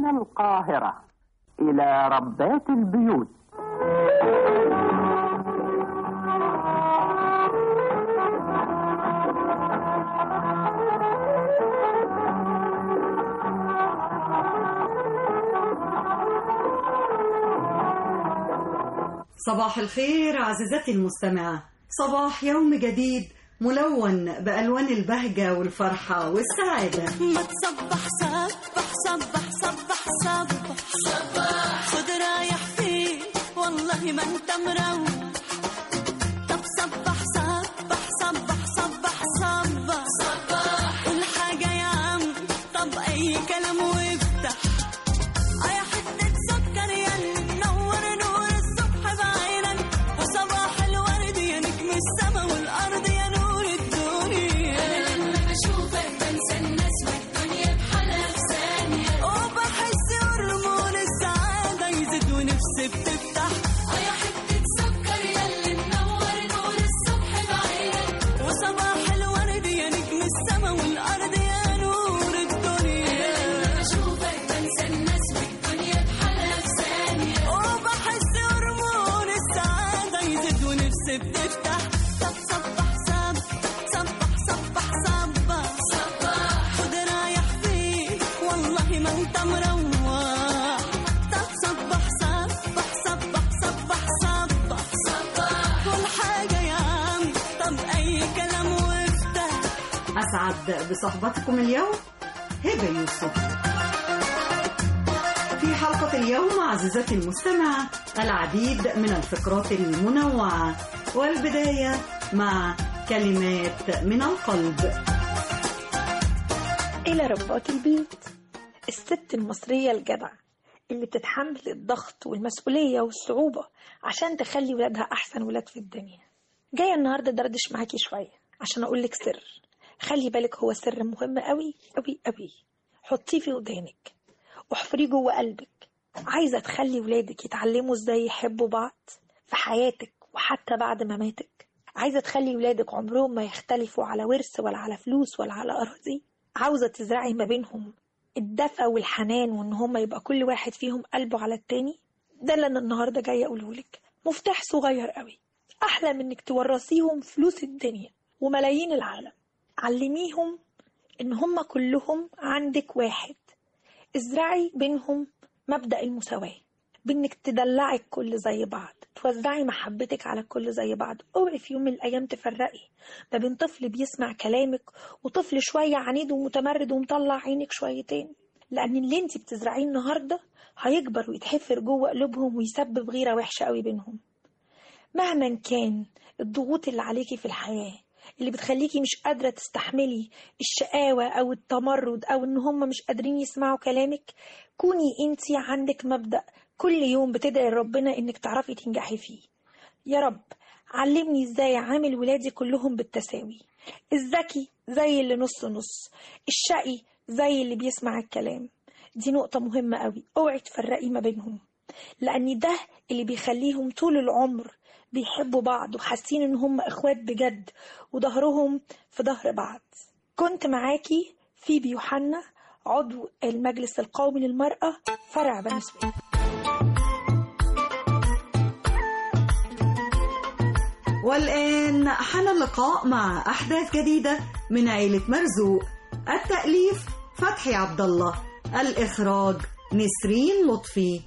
من القاهرة إلى ربات البيوت صباح الخير عزيزتي المستمعة صباح يوم جديد ملون بألوان البهجة والفرحة والسعادة ما تصبح صبح صبح صبح صبح صبح خد رايح فين والله ما انت مروح طب صبح صبح صبح صبح صبح صبح قول حاجة يا عم طب أي كلام وافتح أي حتة سكر يا نور نور الصبح بعينك وصباح الورد يا نجم السما والأرض يا نور الدنيا أنا لما بشوفك بنسى الناس والدنيا بحالها في ثانية وبحس هرمون السعادة يزيد ونفسي بتفتح يا حتة سكر يا اللي منور نور الصبح بعينك وصباح الورد يا نجم السما والأرض يا نور الدنيا لما بشوفك بنسى الناس والدنيا بحالها في ثانية وبحس هرمون السعادة يزيد ونفسي بتفتح طب صبح صبح صبح صبح صبح صبح خد رايح فين والله ما انت مروح طب صبح صبح صبح صبح صبح صبح كل حاجة يا عم طب أي كلام وافتح أسعد بصحبتكم اليوم هبة يوسف في حلقة اليوم عزيزتي المستمعة العديد من الفقرات المنوعة والبداية مع كلمات من القلب إلى ربات البيوت الست المصرية الجدعة اللي بتتحمل الضغط والمسؤولية والصعوبة عشان تخلي ولادها أحسن ولاد في الدنيا جاية النهاردة دردش معاكي شوية عشان أقولك سر خلي بالك هو سر مهم قوي قوي قوي حطيه في ودانك واحفريه جوه قلبك عايزة تخلي ولادك يتعلموا ازاي يحبوا بعض في حياتك وحتى بعد مماتك عايزة تخلي ولادك عمرهم ما يختلفوا على ورث ولا على فلوس ولا على أراضي عاوزة تزرعي ما بينهم الدفى والحنان وإن هما يبقى كل واحد فيهم قلبه على التاني ده اللي أنا النهاردة جاية أقولهولك مفتاح صغير قوي أحلى من إنك تورثيهم فلوس الدنيا وملايين العالم علميهم إن هما كلهم عندك واحد ازرعي بينهم مبدأ المساواة بإنك تدلعي الكل زي بعض توزعي محبتك على الكل زي بعض اوعي في يوم من الأيام تفرقي ما بين طفل بيسمع كلامك وطفل شوية عنيد ومتمرد ومطلع عينك شويتين لأن اللي انت بتزرعيه النهاردة هيكبر ويتحفر جوه قلوبهم ويسبب غيرة وحشة قوي بينهم مهما كان الضغوط اللي عليكي في الحياة اللي بتخليكي مش قادرة تستحملي الشقاوة أو التمرد أو إن هم مش قادرين يسمعوا كلامك كوني انتي عندك مبدأ كل يوم بتدعي ربنا إنك تعرفي تنجحي فيه يا رب علمني ازاي اعامل ولادي كلهم بالتساوي الذكي زي اللي نص نص الشقي زي اللي بيسمع الكلام دي نقطة مهمة قوي اوعي تفرقي ما بينهم لأن ده اللي بيخليهم طول العمر بيحبوا بعض وحاسين ان هم اخوات بجد وظهرهم في ظهر بعض كنت معاكي فيبي يوحنا عضو المجلس القومي للمرأة فرع بني سويف والآن حان اللقاء مع أحداث جديدة من عيلة مرزوق التأليف فتحي عبد الله الإخراج نسرين لطفي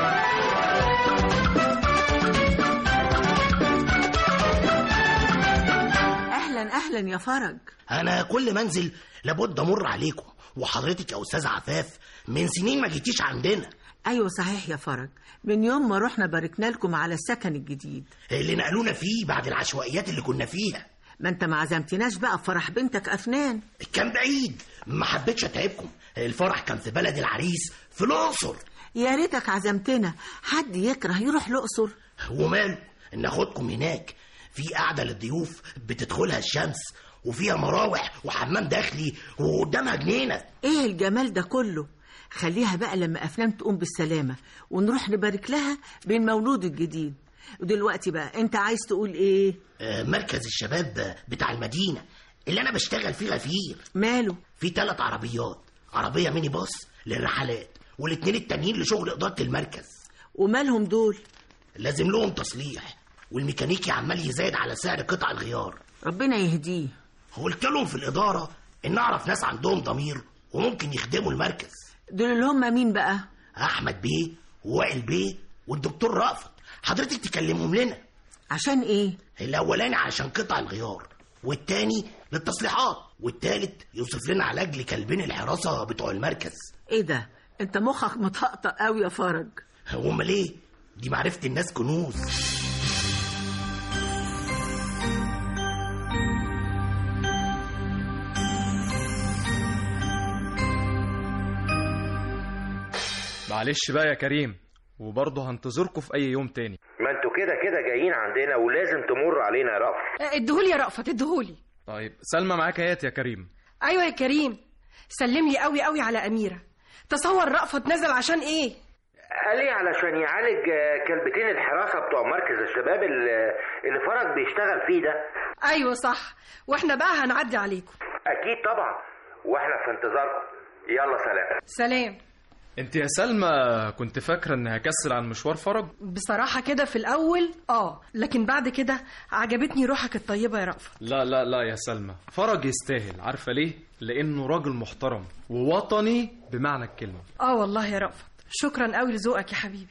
اهلا اهلا يا فرج انا كل منزل لابد امر عليكم وحضرتك يا استاذ عفاف من سنين ما جيتيش عندنا ايوه صحيح يا فرج من يوم ما رحنا باركنا لكم على السكن الجديد اللي نقلونا فيه بعد العشوائيات اللي كنا فيها ما انت ما عزمتناش بقى في فرح بنتك افنان كان بعيد ما حبيتش اتعبكم الفرح كان في بلد العريس في الاقصر يا ريتك عزمتنا حد يكره يروح الاقصر وماله ناخدكم هناك في قعده للضيوف بتدخلها الشمس وفيها مراوح وحمام داخلي وقدامها جنينه ايه الجمال ده كله خليها بقى لما افلام تقوم بالسلامه ونروح نبارك لها بالمولود الجديد ودلوقتي بقى انت عايز تقول ايه آه، مركز الشباب بتاع المدينه اللي انا بشتغل فيه غفير ماله في ثلاث عربيات عربيه ميني باص للرحلات والاتنين التانيين لشغل إدارة المركز ومالهم دول لازم لهم تصليح والميكانيكي عمال يزايد على سعر قطع الغيار ربنا يهديه قلت لهم في الإدارة إن أعرف ناس عندهم ضمير وممكن يخدموا المركز دول اللي هم مين بقى أحمد بيه ووائل بيه والدكتور رأفت حضرتك تكلمهم لنا عشان ايه الأولاني عشان قطع الغيار والتاني للتصليحات والتالت يوصف لنا علاج لكلبين الحراسة بتوع المركز ايه ده انت مخك مطقطق قوي يا فرج امال ايه دي معرفة الناس كنوز معلش بقى يا كريم وبرضه هنتظركم في اي يوم تاني ما انتوا كده كده جايين عندنا ولازم تمر علينا يا رأفت اديهولي يا رأفت اديهولي طيب سلمى معاك ايات يا كريم ايوه يا كريم سلم لي قوي قوي على اميره تصور رأفت نزل عشان ايه قال لي علشان يعالج آه، كلبتين الحراسة بتوع مركز الشباب اللي اللي فرج بيشتغل فيه ده ايوه صح واحنا بقى هنعدي عليكم أكيد طبعا واحنا في انتظاركم يلا سلام سلام انت يا سلمى كنت فاكره اني هكسل عن مشوار فرج بصراحه كده في الاول اه لكن بعد كده عجبتني روحك الطيبه يا رأفت لا لا لا يا سلمى فرج يستاهل عارفه ليه لانه راجل محترم ووطني بمعنى الكلمه اه والله يا رأفت شكرا قوي لذوقك يا حبيبي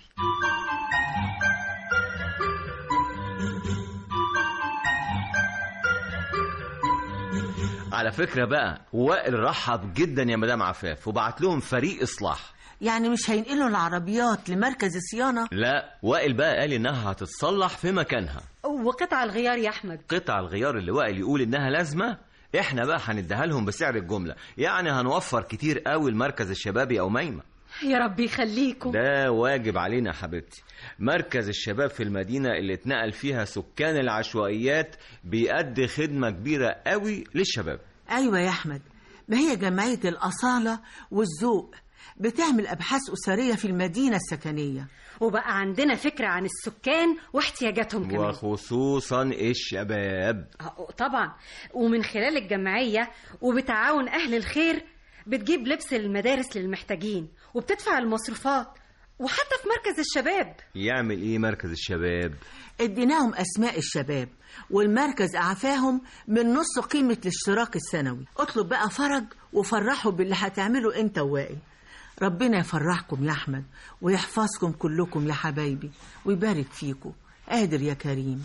على فكرة بقى وائل رحب جدا يا مدام عفاف وبعت لهم فريق إصلاح يعني مش هينقلوا العربيات لمركز الصيانة لا وائل بقى قال إنها هتتصلح في مكانها وقطع الغيار يا احمد قطع الغيار اللي وائل يقول إنها لازمة إحنا بقى هنديها لهم بسعر الجملة يعني هنوفر كتير قوي المركز الشبابي أو ميمة يا رب يخليكم ده واجب علينا يا حبيبتي مركز الشباب في المدينة اللي اتنقل فيها سكان العشوائيات بيأدي خدمة كبيرة قوي للشباب ايوه يا احمد ما هي جمعية الأصالة والذوق بتعمل أبحاث أسرية في المدينة السكنية وبقى عندنا فكرة عن السكان واحتياجاتهم كمان وخصوصا الشباب آه، طبعا ومن خلال الجمعية وبتعاون أهل الخير بتجيب لبس المدارس للمحتاجين وبتدفع المصروفات وحتى في مركز الشباب يعمل ايه مركز الشباب اديناهم أسماء الشباب والمركز أعفاهم من نص قيمة الاشتراك السنوي اطلب بقى فرج وفرحوا باللي هتعمله انت ووائل ربنا يفرحكم يا أحمد ويحفظكم كلكم يا حبايبي ويبارك فيكم قادر يا كريم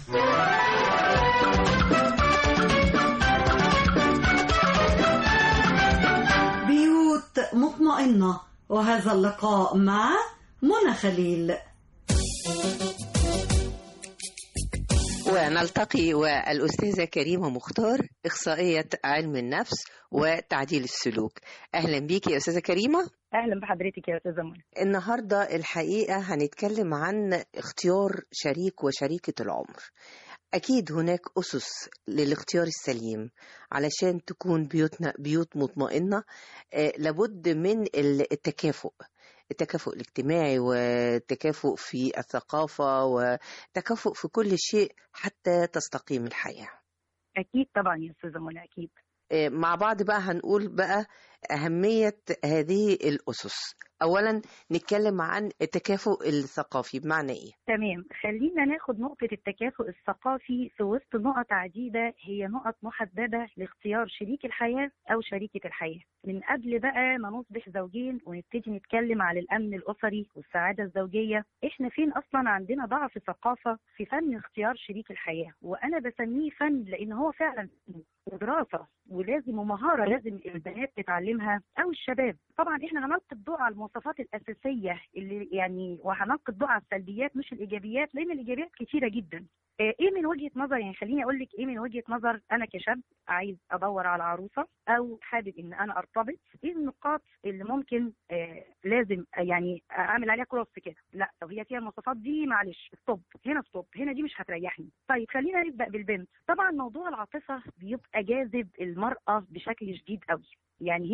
بيوت مطمئنة وهذا اللقاء مع منى خليل ونلتقي والأستاذة كريمة مختار إخصائية علم النفس وتعديل السلوك أهلا بيك يا أستاذة كريمة اهلا بحضرتك يا استاذه منى النهاردة الحقيقة هنتكلم عن اختيار شريك وشريكة العمر أكيد هناك أسس للاختيار السليم علشان تكون بيوتنا بيوت مطمئنة آه، لابد من التكافؤ التكافؤ الاجتماعي والتكافؤ في الثقافة وتكافؤ في كل شيء حتى تستقيم الحياة اكيد طبعا يا استاذه منى اكيد آه، مع بعض بقى هنقول بقى أهمية هذه الأسس أولا نتكلم عن التكافؤ الثقافي بمعنى إيه؟ تمام خلينا ناخد نقطة التكافؤ الثقافي في وسط نقط عديدة هي نقط محددة لاختيار شريك الحياة أو شريكة الحياة من قبل بقى ما نصبح زوجين ونبتدي نتكلم على الأمن الأسري والسعادة الزوجية إحنا فين أصلا عندنا ضعف ثقافة في فن اختيار شريك الحياة وأنا بسميه فن لأن هو فعلا فن ودراسة ولازم ومهارة لازم البنات تتعلمها أو الشباب طبعا إحنا هنلقي الضوء على المواصفات الأساسية اللي يعني وهنلقي الضوء على السلبيات مش الإيجابيات لأن الإيجابيات كتيرة جدا آه، ايه من وجهه نظر يعني خليني اقول لك ايه من وجهه نظر انا كشاب عايز ادور على عروسه او حابب ان انا ارتبط ايه النقاط اللي ممكن آه لازم آه، يعني اعمل عليها كروس كده لا طب هي فيها المواصفات دي معلش ستوب هنا ستوب هنا دي مش هتريحني طيب خلينا نبدا بالبنت طبعا موضوع العاطفه بيبقى جاذب المراه بشكل شديد قوي يعني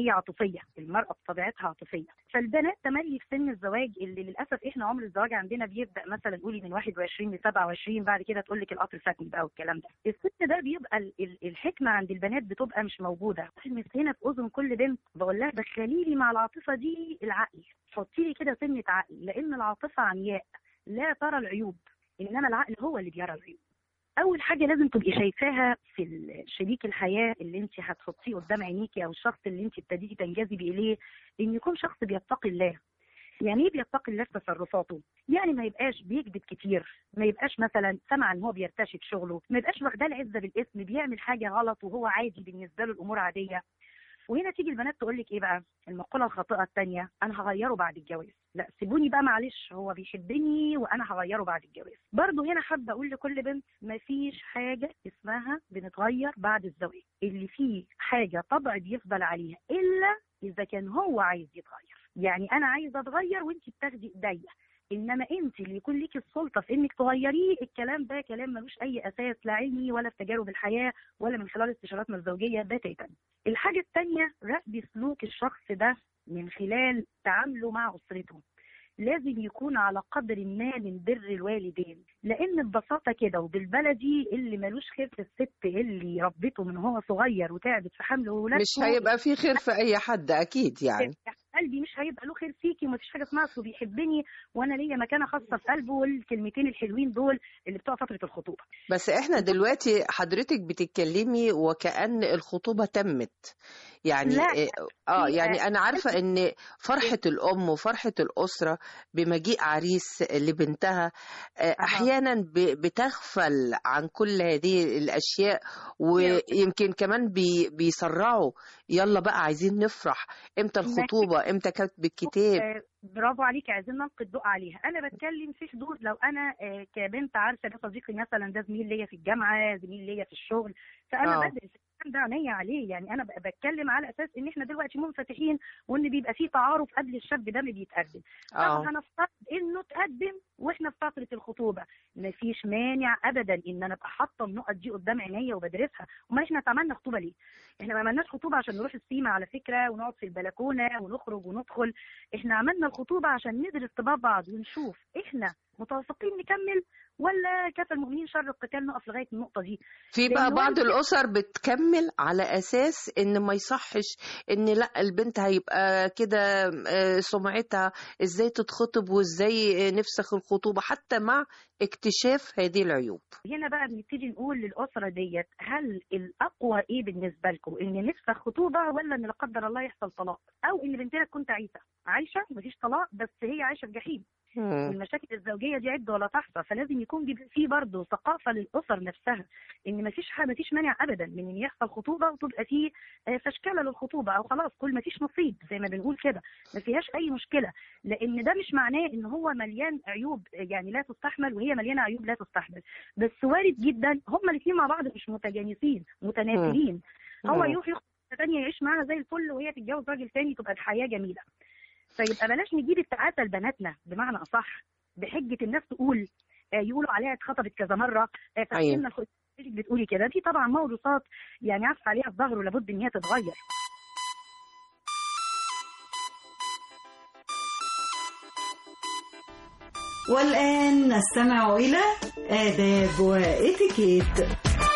هي عاطفيه المراه بطبيعتها عاطفيه فالبنات تملي في سن الزواج اللي للاسف احنا عمر الزواج عندنا بيبدا مثلا قولي من 21 ل 27 بعد كده تقول لك القطر فاتني بقى والكلام ده السن ده بيبقى ال- ال- الحكمه عند البنات بتبقى مش موجوده بلمس هنا في اذن كل بنت بقول لها دخلي لي مع العاطفه دي العقل حطي لي كده سنه عقل لان العاطفه عمياء لا ترى العيوب انما العقل هو اللي بيرى العيوب اول حاجه لازم تبقي شايفاها في ال- شريك الحياه اللي انت هتحطيه قدام عينيكي او الشخص اللي انت ابتديتي تنجذبي اليه ان يكون شخص بيتقي الله يعني ايه بيتقي الله في تصرفاته يعني ما يبقاش بيكذب كتير ما يبقاش مثلا سمع ان هو بيرتشي في شغله ما يبقاش واخداه العزه بالاسم بيعمل حاجه غلط وهو عادي بالنسبه له الامور عاديه وهنا تيجي البنات تقول لك ايه بقى المقوله الخاطئه الثانيه انا هغيره بعد الجواز لا سيبوني بقى معلش هو بيحبني وانا هغيره بعد الجواز برضه هنا حابه اقول لكل بنت مفيش حاجه اسمها بنتغير بعد الزواج اللي فيه حاجه طبع بيفضل عليها الا اذا كان هو عايز يتغير يعني انا عايزه اتغير وانت بتاخدي ايديا انما انت اللي يكون ليكي السلطه في انك تغيريه الكلام ده كلام ملوش اي اساس لا علمي ولا في تجارب الحياه ولا من خلال استشاراتنا الزوجيه بتاتا الحاجه الثانيه راقبي سلوك الشخص ده من خلال تعامله مع اسرته لازم يكون على قدر ما من بر الوالدين لان ببساطه كده وبالبلدي اللي ملوش خير في الست اللي ربته من هو صغير وتعبت في حمل وولادته مش هيبقى في خير في اي حد اكيد يعني قلبي مش هيبقى له خير فيكي ومفيش حاجه اسمها اصله بيحبني وانا ليا مكانه خاصه في قلبه والكلمتين الحلوين دول اللي بتوع فتره الخطوبه بس احنا دلوقتي حضرتك بتتكلمي وكأن الخطوبة تمت يعني لا. إيه، اه في- يعني انا عارفة ان فرحة الام وفرحة الاسرة بمجيء عريس لبنتها آه، احيانا ب- بتغفل عن كل هذه الاشياء ويمكن كمان بي- بيسرعوا يلا بقى عايزين نفرح امتى الخطوبة امتى كتب الكتاب آه، برافو عليكي عايزين نلقي الضوء عليها انا بتكلم في حدود لو انا آه، كبنت عارفه ده صديقي مثلا ده زميل ليا في الجامعه زميل ليا في الشغل فانا آه. بدرس الكلام ده عينيا عليه يعني انا ب- بتكلم على اساس ان احنا دلوقتي منفتحين وان بيبقى في تعارف قبل الشاب ده ما بيتقدم آه. طب هنفترض انه تقدم واحنا في فتره الخطوبه مفيش مانع ابدا ان انا ابقى حاطه النقط دي قدام عينيا وبدرسها امال احنا عملنا خطوبه ليه احنا ما عملناش خطوبه عشان نروح السيما على فكره ونقعد في البلكونه ونخرج وندخل احنا عملنا الخطوبه عشان ندرس طباع بعض ونشوف احنا متوافقين نكمل ولا كفى المؤمنين شر القتال نقف لغايه النقطه دي في لأن بقى بعض وارد- الأسر بتكمل على أساس إن ما يصحش إن لا البنت هيبقى كده آه، سمعتها إزاي تتخطب وإزاي آه، نفسخ الخطوبة حتى مع اكتشاف هذه العيوب هنا بقى بنبتدي نقول للاسره ديت هل الاقوى ايه بالنسبه لكم ان نفسخ خطوبه ولا ان لا قدر الله يحصل طلاق او ان بنتنا تكون تعيسه عايشه مفيش طلاق بس هي عايشه في جحيم والمشاكل الزوجيه دي عد ولا تحصى فلازم يكون بيبقى في برضه ثقافه للاسر نفسها ان مفيش حاجه مفيش مانع ابدا من ان يحصل خطوبه وتبقى في آه، فشكله للخطوبه او خلاص كل مفيش نصيب زي ما بنقول كده ما فيهاش اي مشكله لان ده مش معناه ان هو مليان عيوب يعني لا تستحمل وهي مليانه عيوب لا تستحمل بس وارد جدا هما الاثنين مع بعض مش متجانسين متناسلين هو مم. يروح يخطب واحدة تانية يعيش معاها زي الفل وهي تتجوز راجل تاني تبقى الحياه جميله فيبقى بلاش نجيب التعاسه لبناتنا بمعنى اصح بحجه الناس تقول آه، يقولوا عليها اتخطبت كذا مره آه، فاكرين أيوة. الخ- بتقولي كده دي طبعا موروثات يعني عارفه عليها الظهر ولابد ان هي تتغير والآن نستمع إلى آداب وإتيكيت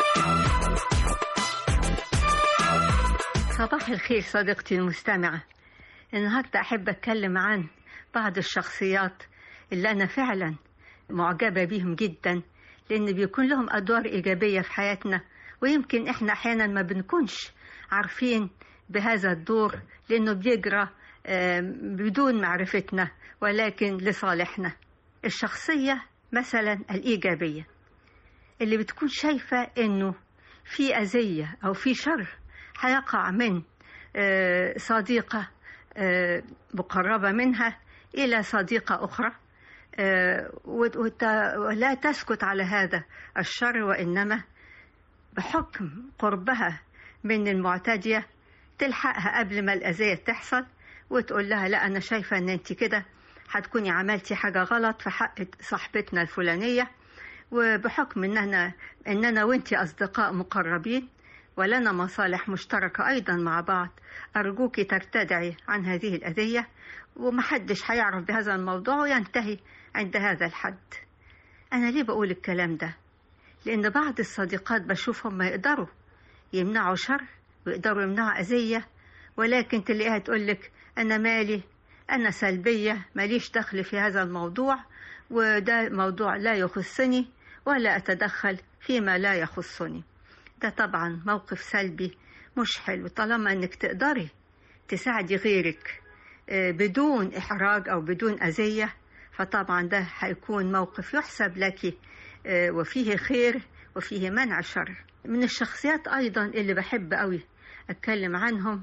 صباح الخير صديقتي المستمعة النهاردة أحب أتكلم عن بعض الشخصيات اللي أنا فعلا معجبة بيهم جدا لأن بيكون لهم أدوار إيجابية في حياتنا ويمكن إحنا أحيانا ما بنكونش عارفين بهذا الدور لأنه بيجرى آم، بدون معرفتنا ولكن لصالحنا الشخصية مثلا الإيجابية اللي بتكون شايفة إنه في أذية أو في شر هيقع من آه، صديقة آه، مقربة منها إلى صديقة أخرى آه، وت- وت- ولا تسكت على هذا الشر وإنما بحكم قربها من المعتدية تلحقها قبل ما الأذية تحصل وتقول لها لا أنا شايفة إن أنت كده هتكوني عملتي حاجة غلط في حق صاحبتنا الفلانية وبحكم إن أنا إن أنا وأنت أصدقاء مقربين ولنا مصالح مشتركة أيضا مع بعض أرجوك ترتدعي عن هذه الأذية ومحدش هيعرف بهذا الموضوع وينتهي عند هذا الحد أنا ليه بقول الكلام ده لأن بعض الصديقات بشوفهم ما يقدروا يمنعوا شر ويقدروا يمنعوا أذية ولكن تلاقيها تقولك أنا مالي أنا سلبية ماليش دخل في هذا الموضوع وده موضوع لا يخصني ولا أتدخل فيما لا يخصني ده طبعا موقف سلبي مش حلو طالما أنك تقدري تساعدي غيرك بدون إحراج أو بدون أذية فطبعا ده هيكون موقف يحسب لك وفيه خير وفيه منع شر من الشخصيات أيضا اللي بحب قوي أتكلم عنهم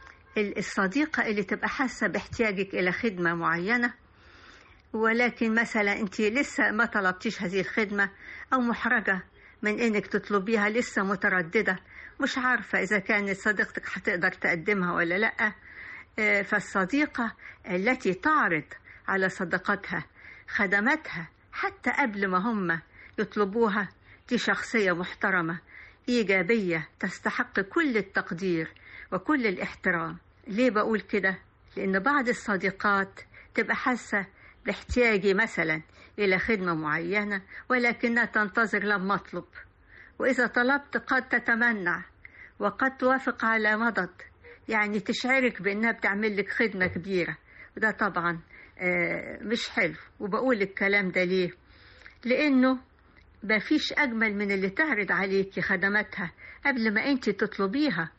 الصديقة اللي تبقى حاسة باحتياجك إلى خدمة معينة ولكن مثلا أنت لسه ما طلبتيش هذه الخدمة أو محرجة من إنك تطلبيها لسه مترددة مش عارفة إذا كانت صديقتك هتقدر تقدمها ولا لأ فالصديقة التي تعرض على صداقتها خدماتها حتى قبل ما هم يطلبوها دي شخصية محترمة إيجابية تستحق كل التقدير وكل الاحترام ليه بقول كده؟ لأن بعض الصديقات تبقى حاسة باحتياجي مثلا إلى خدمة معينة ولكنها تنتظر لما أطلب وإذا طلبت قد تتمنع وقد توافق على مضض يعني تشعرك بأنها بتعمل لك خدمة كبيرة وده طبعا مش حلو وبقول الكلام ده ليه لأنه ما فيش أجمل من اللي تعرض عليكي خدماتها قبل ما أنت تطلبيها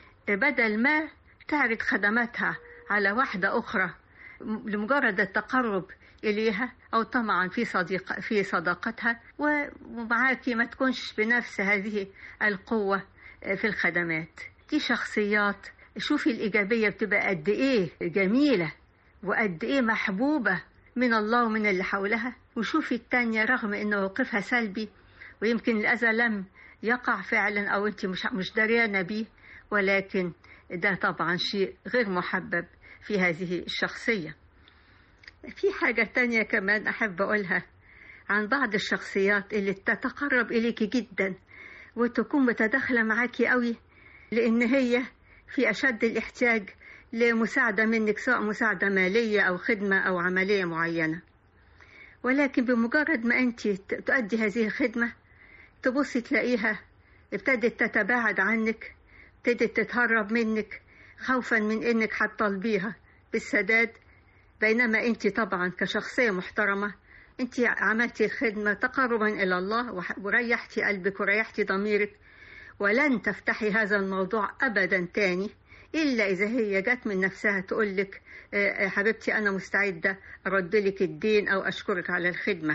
بدل ما تعرض خدماتها على واحدة أخرى لمجرد التقرب إليها أو طمعا في صديق في صداقتها ومعاكي ما تكونش بنفس هذه القوة في الخدمات دي شخصيات شوفي الإيجابية بتبقى قد إيه جميلة وقد إيه محبوبة من الله ومن اللي حولها وشوفي التانية رغم إن موقفها سلبي ويمكن الأذى لم يقع فعلا أو أنت مش مش دريانة بيه ولكن ده طبعا شيء غير محبب في هذه الشخصية في حاجة تانية كمان أحب أقولها عن بعض الشخصيات اللي تتقرب إليك جدا وتكون متداخلة معاكي قوي لأن هي في أشد الاحتياج لمساعدة منك سواء مساعدة مالية أو خدمة أو عملية معينة ولكن بمجرد ما أنت تؤدي هذه الخدمة تبصي تلاقيها ابتدت تتباعد عنك ابتدت تتهرب منك خوفا من انك هتطالبيها بالسداد بينما انت طبعا كشخصية محترمة انت عملتي الخدمة تقربا الى الله وريحتي قلبك وريحتي ضميرك ولن تفتحي هذا الموضوع ابدا تاني الا اذا هي جت من نفسها تقول لك حبيبتي انا مستعدة ارد لك الدين او اشكرك على الخدمة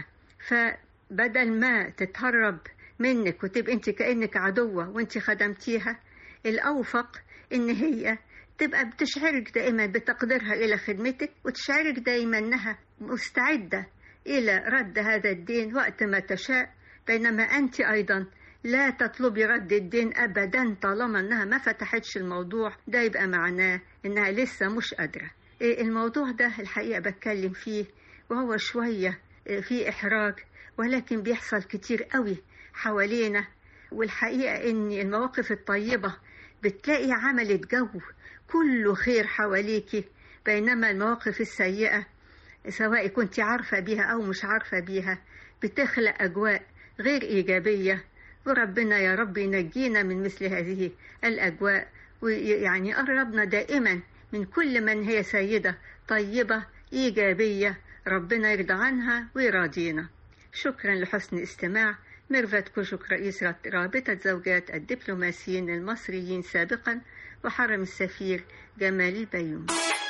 فبدل ما تتهرب منك وتبقى انت كانك عدوة وانت خدمتيها الأوفق إن هي تبقى بتشعرك دائما بتقديرها إلى خدمتك وتشعرك دائما أنها مستعدة إلى رد هذا الدين وقت ما تشاء بينما أنت أيضا لا تطلبي رد الدين أبدا طالما أنها ما فتحتش الموضوع ده يبقى معناه أنها لسه مش قادرة الموضوع ده الحقيقة بتكلم فيه وهو شوية في إحراج ولكن بيحصل كتير قوي حوالينا والحقيقة إن المواقف الطيبة بتلاقي عملت جو كله خير حواليكي بينما المواقف السيئة سواء كنت عارفة بيها أو مش عارفة بيها بتخلق أجواء غير إيجابية وربنا يا رب ينجينا من مثل هذه الأجواء ويعني قربنا دائما من كل من هي سيدة طيبة إيجابية ربنا يرضى عنها ويراضينا شكرا لحسن الاستماع ميرفت كوشك رئيس رابطة زوجات الدبلوماسيين المصريين سابقا وحرم السفير جمال البيوم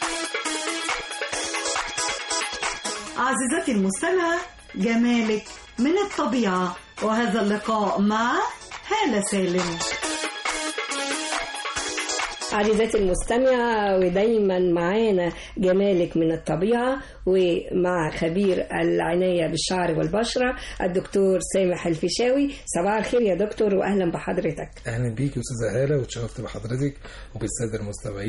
عزيزتي المستمعة جمالك من الطبيعة وهذا اللقاء مع هالة سالم عزيزتي المستمعة ودايما معانا جمالك من الطبيعة ومع خبير العناية بالشعر والبشرة الدكتور سامح الفيشاوي صباح الخير يا دكتور وأهلا بحضرتك أهلا بيك يا أستاذة هالة وتشرفت بحضرتك وبالسادة المستمعين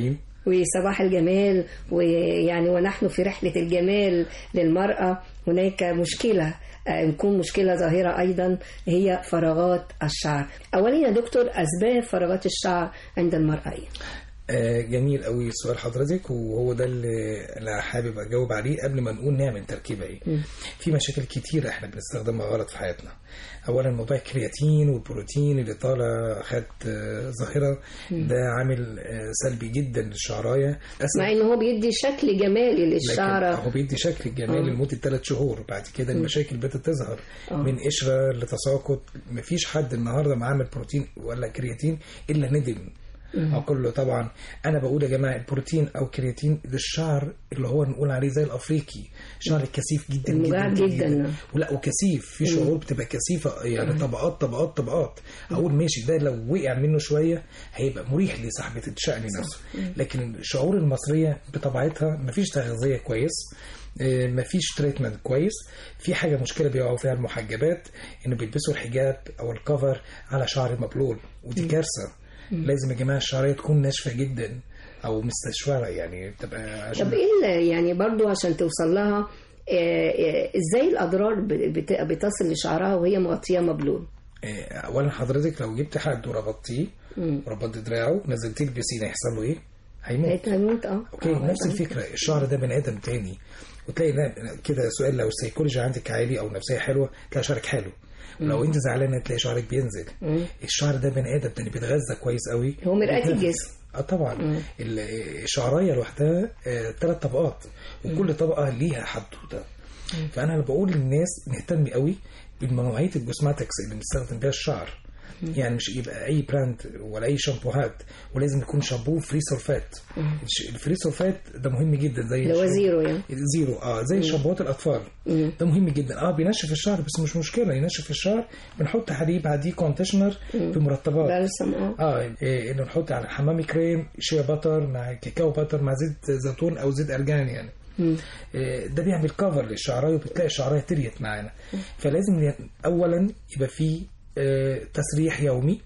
وصباح الجمال ويعني ونحن في رحلة الجمال للمرأة هناك مشكلة آه، تكون مشكلة ظاهرة أيضا هي فراغات الشعر أولا يا دكتور أسباب فراغات الشعر عند المرأة إيه؟ آه، جميل قوي سؤال حضرتك وهو ده اللي انا حابب اجاوب عليه قبل ما نقول نعمل تركيبه ايه في مشاكل كتيره احنا بنستخدمها غلط في حياتنا اولا موضوع الكرياتين والبروتين اللي طالع خد آه، ظاهره ده عامل آه، سلبي جدا للشعرايه مع إن هو بيدي شكل جمالي لكن للشعر هو بيدي شكل جمالي آه. لمده ثلاث شهور بعد كده مم. المشاكل بدات تظهر آه. من قشره لتساقط مفيش حد النهارده معاه عامل بروتين ولا كرياتين الا ندم مم. او كله طبعا انا بقول يا جماعه البروتين او كرياتين ده الشعر اللي هو نقول عليه زي الافريقي شعر كثيف جدا المجعد جدا, جدا. ولا وكثيف في مم. شعور بتبقى كثيفه يعني مم. طبقات طبقات طبقات اقول ماشي ده لو وقع منه شويه هيبقى مريح لصاحبه الشأن نفسه مم. لكن الشعور المصريه بطبيعتها مفيش تغذيه كويس آه، مفيش تريتمنت كويس في حاجه مشكله بيقعوا فيها المحجبات انه بيلبسوا الحجاب او الكفر على شعر مبلول ودي مم. كارثه مم. لازم يا جماعه الشعريه تكون ناشفه جدا او مستشوره يعني تبقى عشان طب ايه اللي- يعني برضو عشان توصل لها آه، آه، ازاي الاضرار بت- بتصل لشعرها وهي مغطيه مبلول آه، اولا حضرتك لو جبت حد وربطتيه مم. وربطت دراعه نزلتيه البسين هيحصل له ايه؟ هيموت هيموت اه اوكي آه، نفس هيموت. الفكره الشعر ده بني ادم تاني وتلاقي نا- كده سؤال لو السيكولوجي عندك عالي او نفسيه حلوه تلاقي شعرك حلو لو مم. انت زعلانه تلاقي شعرك بينزل مم. الشعر ده بني ادم تاني بيتغذى كويس قوي هو مرآة بيتنفس. الجسم. اه طبعا مم. ال- الشعرايه لوحدها ثلاث طبقات وكل طبقه ليها حدوته فانا اللي بقول للناس نهتم قوي بنوعيه الكوزماتكس اللي بنستخدم بيها الشعر يعني مش يبقى اي براند ولا اي شامبوهات ولازم يكون شامبو فري سلفات الش- الفري سلفات ده مهم جدا زي اللي هو الشامبو- زيرو يعني. زيرو اه زي مم. شامبوهات الاطفال مم. ده مهم جدا اه بينشف الشعر بس مش مشكله ينشف الشعر بنحط عليه بعديه كونديشنر مم. بمرطبات بلسم اه اه إيه، انه نحط على حمامي كريم شيا باتر مع كاكاو باتر مع زيت زيتون او زيت ارجان يعني مم. إيه، ده بيعمل كفر للشعرايه وبتلاقي الشعرايه تريت معانا فلازم ن- اولا يبقى فيه آه، تسريح يومي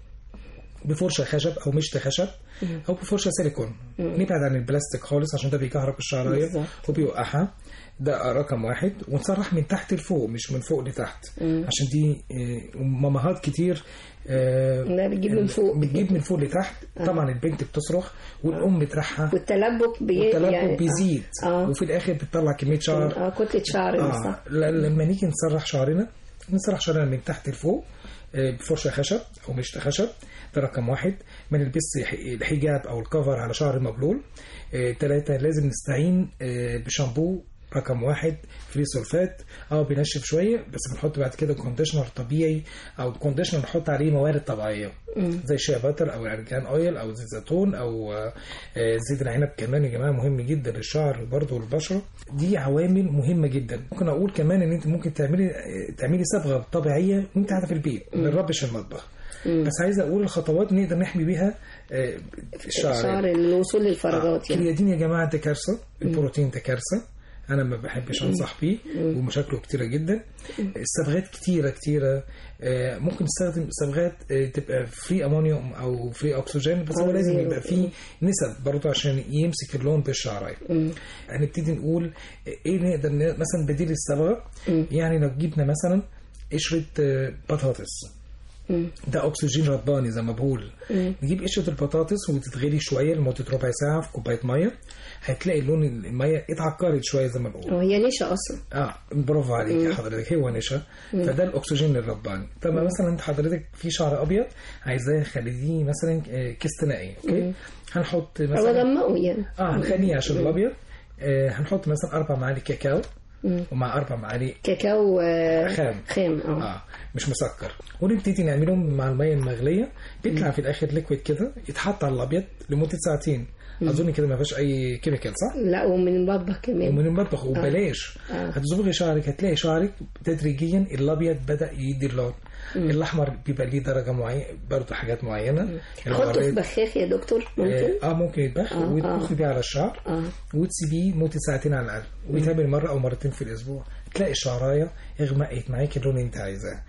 بفرشه خشب او مشط خشب او بفرشه سيليكون مم. نبعد عن البلاستيك خالص عشان ده بيكهرب الشعرايه بالظبط. وبيوقعها ده رقم واحد ونسرح من تحت لفوق مش من فوق لتحت مم. عشان دي آه، مامهات كتير آه، لا بتجيب من فوق بتجيب من فوق لتحت آه. طبعا البنت بتصرخ والام بترحها والتلبك بي والتلبك يعني- بيزيد اه وفي الاخر بتطلع كميه شعر اه كتله شعر آه. صح ل- لما نيجي نسرح شعرنا نسرح شعرنا من تحت لفوق آه، بفرشه خشب او مشط خشب ده رقم واحد ما نلبس ح- الحجاب او الكفر على شعر مبلول ثلاثة لازم نستعين آه، بشامبو رقم واحد فري سولفات اه بينشف شويه بس بنحط بعد كده كونديشنر طبيعي او كونديشنر نحط عليه موارد طبيعيه مم. زي شيا باتر او ارجان اويل او زيت زيتون او آه، آه، زيت العنب كمان يا جماعه مهم جدا للشعر برضه والبشره دي عوامل مهمه جدا ممكن اقول كمان ان انت ممكن تعملي آه، تعملي صبغه طبيعيه وانت قاعده في البيت ما نربش المطبخ مم. بس عايز اقول الخطوات نقدر نحمي بيها آه، الشعر الشعر الوصول للفراغات يعني الكرياتين يا جماعه ده كارثه البروتين ده كارثه انا ما بحبش انصح بيه ومشاكله كتيره جدا الصبغات كتيره كتيره آه، ممكن نستخدم صبغات آه، تبقى فري امونيوم او فري اكسجين بس هو آه، لازم زيرو. يبقى فيه نسب برضه عشان يمسك اللون بالشعرايه مم. هنبتدي نقول ايه نقدر ن- مثلا بديل الصبغه يعني لو جبنا مثلا قشره آه، بطاطس مم. ده اكسجين رباني زي ما بقول مم. نجيب قشره البطاطس وتتغلي شويه لمده ربع ساعه في كوبايه ميه هتلاقي لون الميه اتعكرت شويه زي ما نقول وهي نشا اصلا اه برافو عليك يا مم. حضرتك هو نشا مم. فده الاكسجين الرباني طب مم. مثلا انت حضرتك في شعر ابيض عايزاه خليه مثلا آه، كيستنائي اوكي مم. هنحط او مثلا اغمقه يعني اه هنخليه عشان مم. الابيض آه هنحط مثلا اربع معالق كاكاو مم. ومع اربع معالق كاكاو آه، خام خام اه اه مش مسكر ونبتدي نعملهم مع الميه المغليه بيطلع في الاخر ليكويد كده يتحط على الابيض لمده ساعتين اظن كده ما فيهاش اي كيميكال صح؟ لا ومن المطبخ كمان ومن المطبخ وبلاش آه. هتصبغي شعرك هتلاقي شعرك تدريجيا الابيض بدا يدي اللون مم. الاحمر بيبقى ليه درجه معينه برضه حاجات معينه حطه في الورد- بخاخ يا دكتور ممكن اه آه، ممكن يتبخ آه، وتبخي آه. بيه على الشعر اه وتسيبيه لمده ساعتين على الاقل ويتعمل مره او مرتين في الاسبوع تلاقي الشعرايه اغمقت معاكي اللون اللي انت عايزاه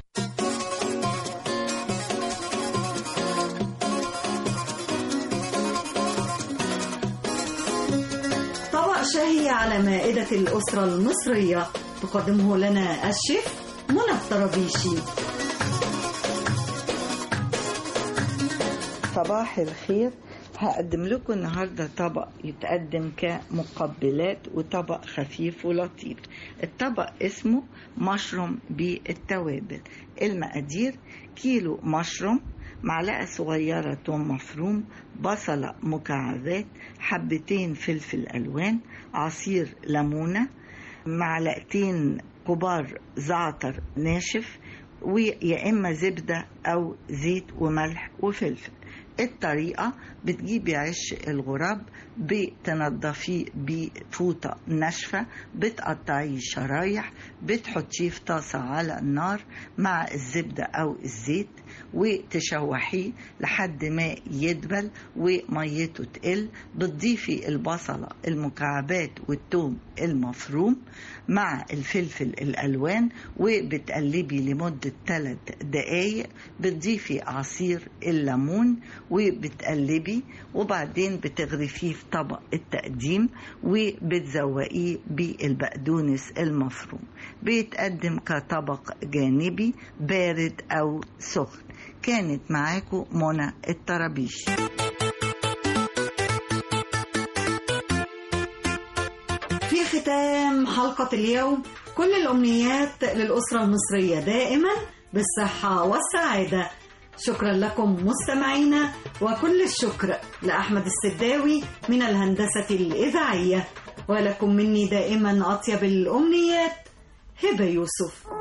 التالي على مائدة الأسرة المصرية تقدمه لنا الشيف منى الطرابيشي صباح الخير هقدم لكم النهاردة طبق يتقدم كمقبلات وطبق خفيف ولطيف الطبق اسمه مشروم بالتوابل المقادير كيلو مشروم معلقة صغيرة توم مفروم بصلة مكعبات حبتين فلفل ألوان عصير ليمونة معلقتين كبار زعتر ناشف ويا إما زبدة أو زيت وملح وفلفل الطريقة بتجيبي عش الغراب بتنضفيه بفوطة ناشفة بتقطعيه شرايح بتحطيه في طاسة على النار مع الزبدة أو الزيت وتشوحيه لحد ما يدبل وميته تقل بتضيفي البصلة المكعبات والثوم المفروم مع الفلفل الألوان وبتقلبي لمدة 3 دقايق بتضيفي عصير الليمون وبتقلبي وبعدين بتغرفيه في طبق التقديم وبتزوقيه بالبقدونس المفروم بيتقدم كطبق جانبي بارد أو سخن كانت معاكم منى الطرابيش في ختام حلقة اليوم كل الأمنيات للأسرة المصرية دائما بالصحة والسعادة شكرا لكم مستمعينا وكل الشكر لأحمد السداوي من الهندسة الإذاعية ولكم مني دائما أطيب الأمنيات هبة يوسف